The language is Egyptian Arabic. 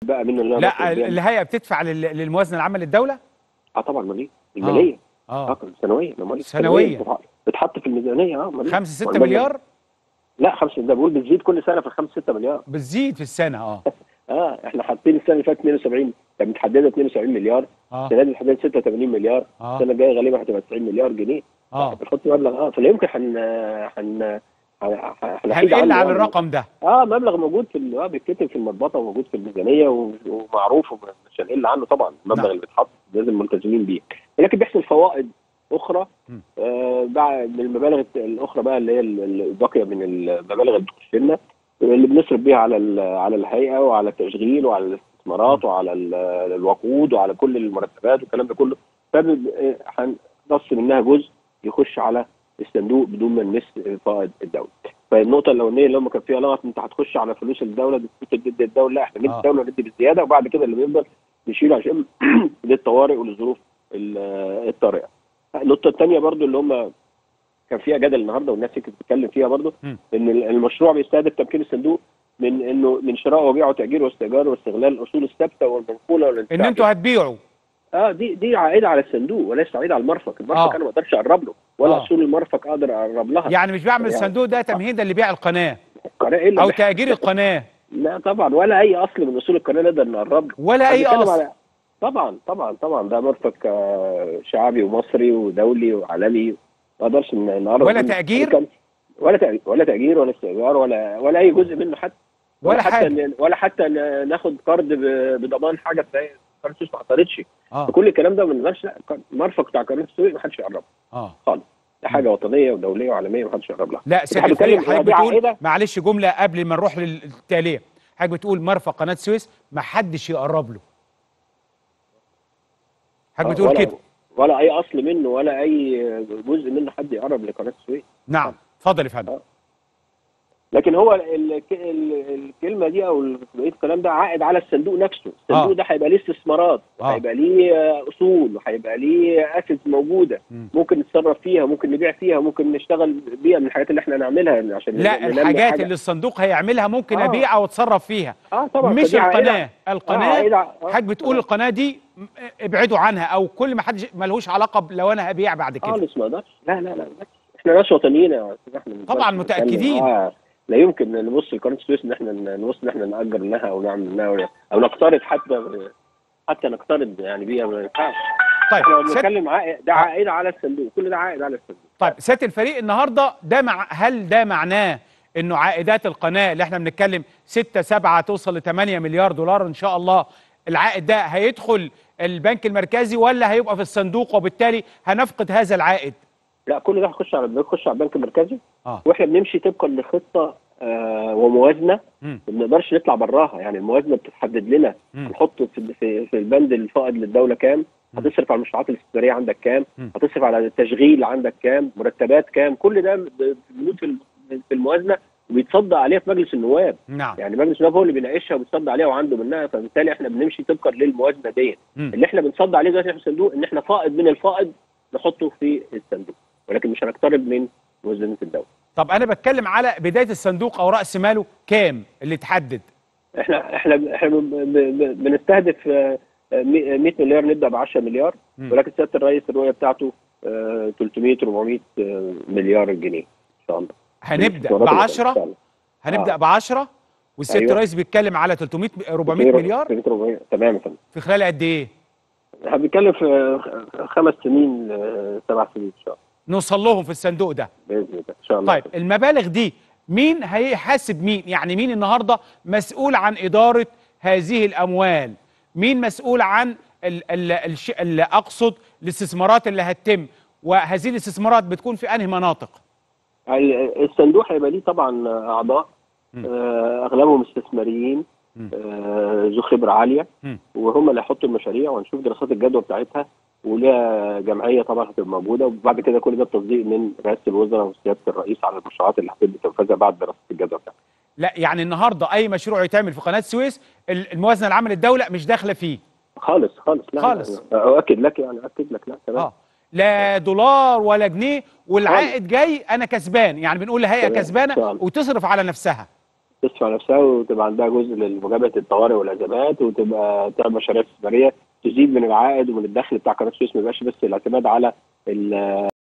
بقى منه اللي أنا لا بطلب بيها. الهيئه بتدفع لل- للموازنه العامه للدوله اه طبعا ماليه الماليه اه اه سنويه الماليه سنوية. بتتحط- بتتحط في الميزانيه اه مالية. 5 6 والمالية- مليار لا 5 ده بقول بتزيد كل سنه في 5 6 مليار بتزيد في السنه اه اه احنا حاطين السنه اللي فاتت 72 كانت متحدده 72 مليار اه السنه دي متحدده 86 مليار اه السنه الجايه غالبا هتبقى 90 مليار جنيه اه بنحط مبلغ اه فلا يمكن هن هن هن- هنحيد هنقل عنه على يعني. الرقم ده اه مبلغ موجود في ال- اه بيتكتب في المضبطه وموجود في الميزانيه و- ومعروف ومش هنقل عنه طبعا المبلغ نعم. اللي بيتحط لازم ملتزمين بيه ولكن بيحصل فوائد اخرى م. آه بعد من المبالغ الت- الاخرى بقى اللي هي ال- ال- الباقيه من المبالغ اللي بتخش لنا اللي بنصرف بيها على ال- على الهيئه وعلى التشغيل وعلى الاستثمارات وعلى ال- الوقود وعلى كل المرتبات والكلام ده كله فهنقص منها جزء يخش على الصندوق بدون ما نمس فائض الدوله. فالنقطه الاولانيه اللي هم كان فيها لغط انت هتخش على فلوس الدوله دي فلوس تدي الدوله لا احنا ندي آه. الدوله ندي بالزياده وبعد كده اللي بيفضل نشيله عشان للطوارئ وللظروف ال- الطارئه. النقطه الثانيه برضو اللي هم كان فيها جدل النهارده والناس كانت بتتكلم فيها برضو م. ان المشروع بيستهدف تمكين الصندوق من انه من شراء وبيع وتاجير واستئجار واستغلال الاصول الثابته والمنقوله ان والانتفاع انتوا هتبيعوا اه دي دي عائده على الصندوق وليس عائده على المرفق، المرفق آه. انا ما اقدرش اقرب له ولا آه. اصول المرفق اقدر اقرب لها يعني مش بعمل يعني- الصندوق ده تمهيدا لبيع القناه القناه ايه اللي او بيح- تاجير القناه لا طبعا ولا اي اصل من اصول القناه نقدر نقرب له ولا اي بنتكلم اصل على- طبعا طبعا طبعا ده مرفق آه، شعبي ومصري ودولي وعالمي ما اقدرش ن- نقرب ولا منه. تأجير؟ كان- ولا تأجير ولا تأجير ولا استئجار ولا ولا اي جزء منه حتى ولا حتى حاجه ن- ولا حتى ن- ناخد قرض ب- بضمان حاجه تلاقي قناه السويس ما حصلتش اه فكل الكلام ده ما نقدرش لا المرفق بتاع قناه السويس ما حدش يقرب اه خالص ده حاجه وطنيه ودوليه وعالميه ما حدش يقرب لها لا بس سيادة احنا الفريق بنتكلم حضرتك دي بتقول عائده معلش جمله قبل ما نروح للتاليه حضرتك بتقول مرفق قناه السويس ما حدش يقرب له حضرتك بتقول ولا كده ولا اي اصل منه ولا اي جزء منه حد يقرب لقناه السويس نعم اتفضل يا فندم لكن هو ال- ال- ال- الكلمه دي او ال- بقيه الكلام ده عائد على الصندوق نفسه الصندوق آه. ده هيبقى ليه استثمارات آه. وهيبقى ليه آه، اصول وهيبقى ليه اسيتس موجوده مم. ممكن نتصرف فيها ممكن نبيع فيها ممكن نشتغل بيها من الحاجات اللي احنا نعملها عشان لا ننمي الحاجات حاجة. اللي الصندوق هيعملها ممكن آه. ابيع او اتصرف فيها اه طبعا مش فدي عائدة- القناه آه، القناه عائدة آه. حضرتك بتقول آه. القناه دي م- ابعدوا عنها او كل ما حد ملهوش علاقه ب- لو انا هبيع بعد كده خالص ما اقدرش لا لا لا لا. احنا ناس وطنيين يا استاذ احمد طبعاً بس متأكدين. نتكلم. آه. لا يمكن نبص لقناه السويس ان احنا نبص ان احنا ناجر لها او نعمل لها او نقترض حتى حتى نقترض يعني بيها ما ينفعش طيب احنا سيادة بنتكلم عائد ده عائد على الصندوق كل ده عائد على الصندوق طيب سياده الفريق النهارده ده مع هل ده معناه انه عائدات القناه اللي احنا بنتكلم 6 7 توصل ل 8 مليار دولار ان شاء الله العائد ده هيدخل البنك المركزي ولا هيبقى في الصندوق وبالتالي هنفقد هذا العائد لا كل ده هيخش على بيخش على البنك المركزي اه واحنا بنمشي طبقا لخطه آه وموازنه مم. ما بنقدرش نطلع براها يعني الموازنه بتحدد لنا مم. هنحط في في, في البند الفائض للدوله كام هتصرف على المشروعات الاستثماريه عندك كام مم. هتصرف على التشغيل عندك كام مرتبات كام كل ده موجود في في الموازنه وبيتصدى عليها في مجلس النواب نعم يعني مجلس النواب هو اللي بيناقشها وبيتصدى عليها وعنده منها فبالتالي احنا بنمشي طبقا للموازنه ديت مم. اللي احنا بنصدى عليه دلوقتي في الصندوق ان احنا فائض من الفائض نحطه في الصندوق ولكن مش هنقترب من موازنه الدوله طب انا بتكلم على بدايه الصندوق او راس ماله كام اللي اتحدد احنا احنا احنا ب- ب- ب- بنستهدف آه، آه، 100 مليار نبدا ب 10 مليار مم. ولكن سياده الرئيس الرؤيه بتاعته آه، 300 400 آه، مليار جنيه ان شاء الله هنبدا ب إن شاء 10 الله. هنبدا آه. ب 10 والسيد أيوة. الرئيس بيتكلم على 300 400 مليار 300 400 تمام يا فندم في خلال قد ايه احنا بنتكلم في آه، خمس سنين آه، سبع سنين ان شاء الله نوصل لهم في الصندوق ده باذن الله ان شاء الله طيب المبالغ دي مين هيحاسب مين يعني مين النهارده مسؤول عن اداره هذه الاموال مين مسؤول عن ال ال الش اللي اقصد الاستثمارات اللي هتتم وهذه الاستثمارات بتكون في انهي مناطق ال- الصندوق هيبقى ليه طبعا اعضاء مم. آه، اغلبهم استثماريين مم. آه، ذو خبره عاليه مم. وهم اللي هيحطوا المشاريع وهنشوف دراسات الجدوى بتاعتها وليها جمعيه طبعا هتبقى موجوده وبعد كده كل ده التصديق من رئاسه الوزراء وسياده الرئيس على المشروعات اللي هتبدا تنفذها بعد دراسه الجدوى بتاعتها. لا يعني النهارده اي مشروع يتعمل في قناه السويس ال- الموازنه العامه للدوله مش داخله فيه خالص خالص لا خالص. لا اؤكد لك يعني اؤكد لك لا تمام اه لا دولار ولا جنيه والعائد جاي انا كسبان يعني بنقول لهيئه تمام. إن شاء كسبانه الله. وتصرف على نفسها تصفى نفسها وتبقى عندها جزء لمجابهه الطوارئ والازمات وتبقى تعمل مشاريع استثماريه تزيد من العائد ومن الدخل بتاع قناه السويس ما يبقاش بس الاعتماد على ال-